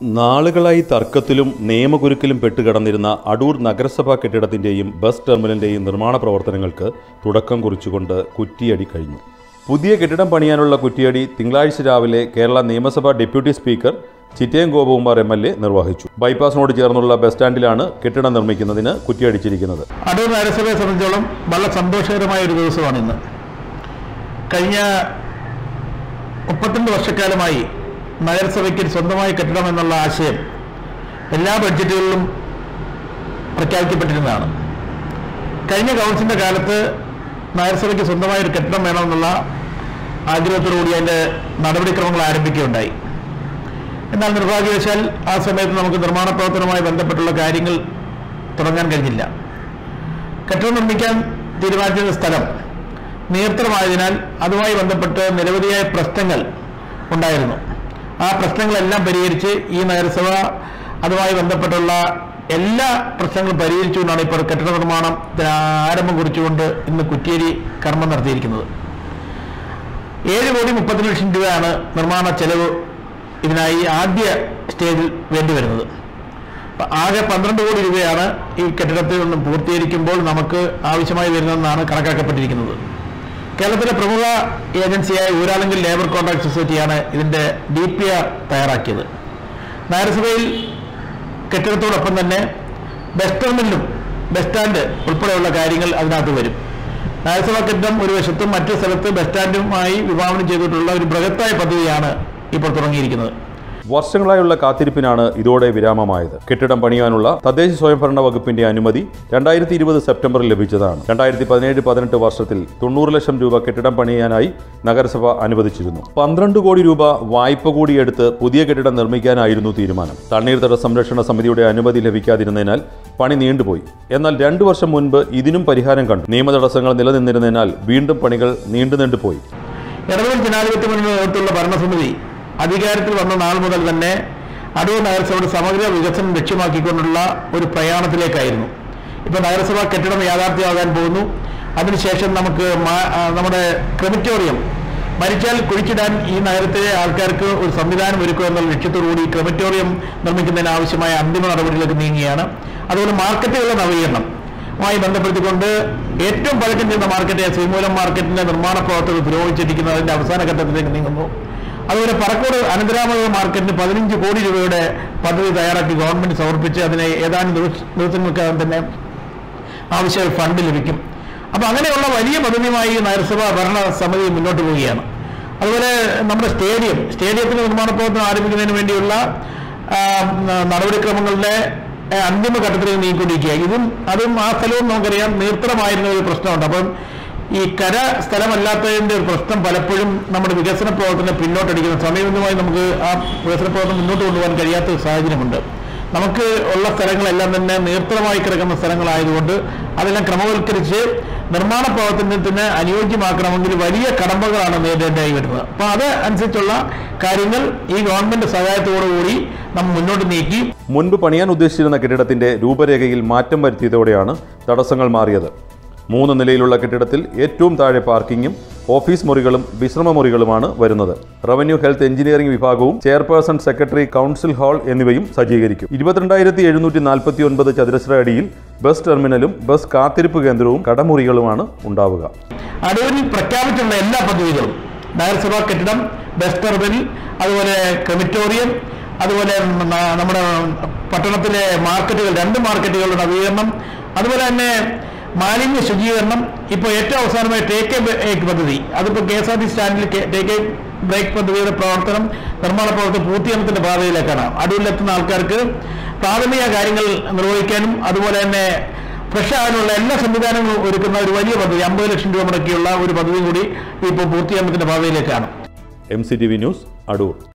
നാളുകളായി തർക്കത്തിലും നിയമകുരുക്കിലും പെട്ടുകിടന്നിരുന്ന അടൂർ നഗരസഭാ കെട്ടിടത്തിന്റെയും ബസ് ടെർമിനലിന്റെയും നിർമ്മാണ പ്രവർത്തനങ്ങൾക്ക് തുടക്കം കുറിച്ചുകൊണ്ട് കുറ്റിയടി കഴിഞ്ഞു പുതിയ കെട്ടിടം പണിയാനുള്ള കുറ്റിയടി തിങ്കളാഴ്ച രാവിലെ കേരള നിയമസഭാ deputy speaker Chittayam Gopakumar M L A നിർവഹിച്ചു ബൈപ്പാസിനോട് ചേർന്നുള്ള ബസ് സ്റ്റാൻഡിലാണ് കെട്ടിടം നിർമ്മിക്കുന്നതിന് കുറ്റിയടിച്ചിരിക്കുന്നത് അടൂർ നഗരസഭയെ സംബന്ധിച്ചോളം വളരെ സന്തോഷകരമായ ഒരു ദിവസമാണ് ഇന്ന് കഴിഞ്ഞ മുപ്പത്തിരണ്ട് വർഷക്കാലമായി നഗരസഭയ്ക്ക് സ്വന്തമായ കെട്ടിടം എന്നുള്ള ആശയം എല്ലാ ബഡ്ജറ്റുകളിലും പ്രഖ്യാപിക്കപ്പെട്ടിരുന്നതാണ് കഴിഞ്ഞ കൗൺസിലിൻ്റെ കാലത്ത് നഗരസഭയ്ക്ക് സ്വന്തമായ ഒരു കെട്ടിടം വേണമെന്നുള്ള ആഗ്രഹത്തോടുകൂടി അതിൻ്റെ നടപടിക്രമങ്ങൾ ആരംഭിക്കുകയുണ്ടായി എന്നാൽ നിർഭാഗ്യവശാൽ ആ സമയത്ത് നമുക്ക് നിർമ്മാണ പ്രവർത്തനവുമായി ബന്ധപ്പെട്ടുള്ള കാര്യങ്ങൾ തുടങ്ങാൻ കഴിഞ്ഞില്ല കെട്ടിടം നിർമ്മിക്കാൻ തീരുമാനിച്ച സ്ഥലം നിയന്ത്രണമായതിനാൽ അതുമായി ബന്ധപ്പെട്ട് നിരവധിയായ പ്രശ്നങ്ങൾ ഉണ്ടായിരുന്നു ആ പ്രശ്നങ്ങളെല്ലാം പരിഹരിച്ച് ഈ നഗരസഭ അതുമായി ബന്ധപ്പെട്ടുള്ള എല്ലാ പ്രശ്നങ്ങളും പരിഹരിച്ചുകൊണ്ടാണ് ഇപ്പോൾ കെട്ടിട നിർമ്മാണത്തിന് ആരംഭം കുറിച്ചുകൊണ്ട് ഇന്ന് കുറ്റിയേരി കർമ്മം നടത്തിയിരിക്കുന്നത് ഏഴ് കോടി മുപ്പത്തി ലക്ഷം രൂപയാണ് നിർമ്മാണ ചെലവ് ഇതിനായി ആദ്യ സ്റ്റേജിൽ വേണ്ടി വരുന്നത് അപ്പൊ ആകെ പന്ത്രണ്ട് കോടി രൂപയാണ് ഈ കെട്ടിടത്തിൽ നിന്നും പൂർത്തീകരിക്കുമ്പോൾ നമുക്ക് ആവശ്യമായി വരുന്നതെന്നാണ് കണക്കാക്കപ്പെട്ടിരിക്കുന്നത് കേരളത്തിലെ പ്രമുഖ ഏജൻസിയായ ഊരാളെങ്കിൽ ലേബർ കോൺട്രാക്ട് സൊസൈറ്റിയാണ് ഇതിന്റെ ഡി പി ആർ തയ്യാറാക്കിയത് നഗരസഭയിൽ കെട്ടിടത്തോടൊപ്പം തന്നെ ബസ് ടെർമിനലും ബസ് സ്റ്റാൻഡ് ഉൾപ്പെടെയുള്ള കാര്യങ്ങൾ അതിനകത്ത് വരും നഗരസഭാ കെട്ടിടം ഒരു വശത്തും മറ്റു സ്ഥലത്ത് ബസ് സ്റ്റാൻഡുമായി വിഭാവനം ചെയ്തിട്ടുള്ള ഒരു ബൃഹത്തായ പദ്ധതിയാണ് ഇപ്പോൾ തുടങ്ങിയിരിക്കുന്നത് വർഷങ്ങളായുള്ള കാത്തിരിപ്പിനാണ് ഇതോടെ വിരാമമായത് കെട്ടിടം പണിയാനുള്ള തദ്ദേശ സ്വയംഭരണ വകുപ്പിന്റെ അനുമതി രണ്ടായിരത്തി ഇരുപത് സെപ്റ്റംബറിൽ ലഭിച്ചതാണ് രണ്ടായിരത്തി പതിനേഴ് പതിനെട്ട് വർഷത്തിൽ തൊണ്ണൂറ് ലക്ഷം രൂപ കെട്ടിടം പണിയാനായി നഗരസഭ അനുവദിച്ചിരുന്നു പന്ത്രണ്ട് കോടി രൂപ വായ്പ കൂടി എടുത്ത് പുതിയ കെട്ടിടം നിർമ്മിക്കാനായിരുന്നു തീരുമാനം തണ്ണീർത്തട സംരക്ഷണ സമിതിയുടെ അനുമതി ലഭിക്കാതിരുന്നതിനാൽ പണി നീണ്ടുപോയി എന്നാൽ രണ്ടു വർഷം മുൻപ് ഇതിനും പരിഹാരം കണ്ടു നിയമതടസ്സങ്ങൾ നിലനിന്നിരുന്നതിനാൽ വീണ്ടും പണികൾ നീണ്ടു നീണ്ടുപോയി ഇടതുപക്ഷ ജനാധിപത്യ മുന്നണി നേതൃത്വമുള്ള ഭരണസമിതി അധികാരത്തിൽ വന്ന നാൾ മുതൽ തന്നെ അടൂർ നഗരസഭയുടെ സമഗ്ര വികസനം ലക്ഷ്യമാക്കിക്കൊണ്ടുള്ള ഒരു പ്രയാണത്തിലേക്കായിരുന്നു ഇപ്പൊ നഗരസഭ കെട്ടിടം യാഥാർത്ഥ്യമാകാൻ പോകുന്നു അതിനുശേഷം നമുക്ക് മാ- ആ, നമ്മുടെ ക്രെമിറ്റോറിയം മരിച്ചാൽ കുഴിച്ചിടാൻ ഈ നഗരത്തിലെ ആൾക്കാർക്ക് ഒരു സംവിധാനം ഒരുക്കുക എന്നുള്ള ലക്ഷ്യത്തോടുകൂടി ക്രെമിറ്റോറിയം നിർമ്മിക്കുന്നതിന് ആവശ്യമായ അന്തിമ നടപടികളിലേക്ക് നീങ്ങുകയാണ് അതുപോലെ മാർക്കറ്റുകളുടെ നവീകരണം മായി ബന്ധപ്പെടുത്തിക്കൊണ്ട് ഏറ്റവും പഴക്കം ചെന്ന മാർക്കറ്റ് ശ്രീമൂലം മാർക്കറ്റിന്റെ നിർമ്മാണ പ്രവർത്തനങ്ങൾ പുരോഗമിച്ചിരിക്കുന്നു അതിന്റെ അവസാന ഘട്ടത്തിലേക്ക് നീങ്ങുന്നു അതുപോലെ പറക്കോട് അനന്തരാമത മാർക്കറ്റിന് പതിനഞ്ച് കോടി രൂപയുടെ പദ്ധതി തയ്യാറാക്കി ഗവൺമെന്റ് സമർപ്പിച്ച് അതിനെ ഏതാനും ദിവസ- ദിവസങ്ങൾക്കകം തന്നെ ആവശ്യമായ ഫണ്ട് ലഭിക്കും അപ്പൊ അങ്ങനെയുള്ള വലിയ പദ്ധതിയുമായി നഗരസഭ ഭരണ സമിതി മുന്നോട്ട് പോവുകയാണ് അതുപോലെ നമ്മുടെ സ്റ്റേഡിയം സ്റ്റേഡിയത്തിന്റെ നിർമ്മാണ പ്രവർത്തനം ആരംഭിക്കുന്നതിന് വേണ്ടിയുള്ള ആ, ന- നടപടിക്രമങ്ങളുടെ ആ, അന്തിമ ഘട്ടത്തിലേക്ക് നീങ്ങിക്കൊണ്ടിരിക്കുക ഇതും അതും ആ സ്ഥലവും നമുക്കറിയാം നീർത്തടമായിരുന്ന ഒരു പ്രശ്നമുണ്ട് അപ്പം ഈ കര സ്ഥലമല്ലാത്തതിന്റെ ഒരു പ്രശ്നം പലപ്പോഴും നമ്മുടെ വികസന പ്രവർത്തനം പിന്നോട്ടടിക്കുന്ന സമയബന്ധമായി നമുക്ക് ആ വികസന പ്രവർത്തനം മുന്നോട്ട് കൊണ്ടുപോകാൻ കഴിയാത്ത ഒരു സാഹചര്യമുണ്ട് നമുക്ക് ഉള്ള സ്ഥലങ്ങളെല്ലാം തന്നെ നീർത്തടമായി കിടക്കുന്ന സ്ഥലങ്ങളായതുകൊണ്ട് അതെല്ലാം ക്രമവൽക്കരിച്ച് നിർമ്മാണ പ്രവർത്തനത്തിന് അനുയോജ്യമാക്കണമെങ്കിൽ വലിയ കടമ്പകളാണ് നേരിടേണ്ടതായി വരുന്നത് അപ്പോൾ അത് അനുസരിച്ചുള്ള കാര്യങ്ങൾ ഈ ഗവൺമെന്റ് സഹായത്തോടുകൂടി നമ്മൾ മുന്നോട്ട് നീക്കി മുൻപ് പണിയാൻ ഉദ്ദേശിച്ചിരുന്ന കെട്ടിടത്തിന്റെ രൂപരേഖയിൽ മാറ്റം വരുത്തിയതോടെയാണ് തടസ്സങ്ങൾ മാറിയത് മൂന്ന് നിലയിലുള്ള കെട്ടിടത്തിൽ ഏറ്റവും താഴെ പാർക്കിങ്ങും ഓഫീസ് മുറികളും വിശ്രമ മുറികളുമാണ് വരുന്നത് റവന്യൂ ഹെൽത്ത് എഞ്ചിനീയറിംഗ് വിഭാഗവും ചെയർപേഴ്സൺ സെക്രട്ടറി കൗൺസിൽ ഹാൾ എന്നിവയും സജ്ജീകരിക്കും ഇരുപത്തിരണ്ടായിരത്തി എഴുന്നൂറ്റി നാൽപ്പത്തി ഒൻപത് ചതുരശ്ര അടിയിൽ ബസ് ടെർമിനലും ബസ് കാത്തിരിപ്പ് കേന്ദ്രവും കടമുറികളുമാണ് ഉണ്ടാവുക അടൂരിൽ പ്രഖ്യാപിച്ചിട്ടുള്ള എല്ലാ പദ്ധതികളും നഗരസഭാ കെട്ടിടം ബസ് ടെർമിനൽ അതുപോലെ ക്രെമിറ്റോറിയം അതുപോലെ ന- നമ്മുടെ പട്ടണത്തിലെ മാർക്കറ്റുകൾ രണ്ട് മാർക്കറ്റുകളുടെ നവീകരണം അതുപോലെ തന്നെ മാലിന്യ ശുചീകരണം ഇപ്പോൾ ഏറ്റവും അവസാനമായി ടേക്ക് എ ബ്രേക്ക് പദ്ധതി അതിപ്പോൾ കെ എസ് ആർ ടി സ്റ്റാൻഡിൽ ടേക്ക് എ ബ്രേക്ക് പദ്ധതിയുടെ പ്രവർത്തനം നിർമ്മാണ പ്രവർത്തനം പൂർത്തീകരണത്തിന്റെ പാതയിലേക്കാണ് അടൂരിലെത്തുന്ന ആൾക്കാർക്ക് പ്രാഥമിക കാര്യങ്ങൾ നിർവഹിക്കാനും അതുപോലെ തന്നെ ഫ്രഷ് ആകാനുള്ള എല്ലാ സംവിധാനങ്ങളും ഒരുക്കുന്ന ഒരു വലിയ പദ്ധതി അമ്പത് ലക്ഷം രൂപ മുടക്കിയുള്ള ഒരു പദ്ധതി കൂടി ഇപ്പോൾ പൂർത്തീകരണത്തിന്റെ പാതയിലേക്കാണ് M C T V news Adoor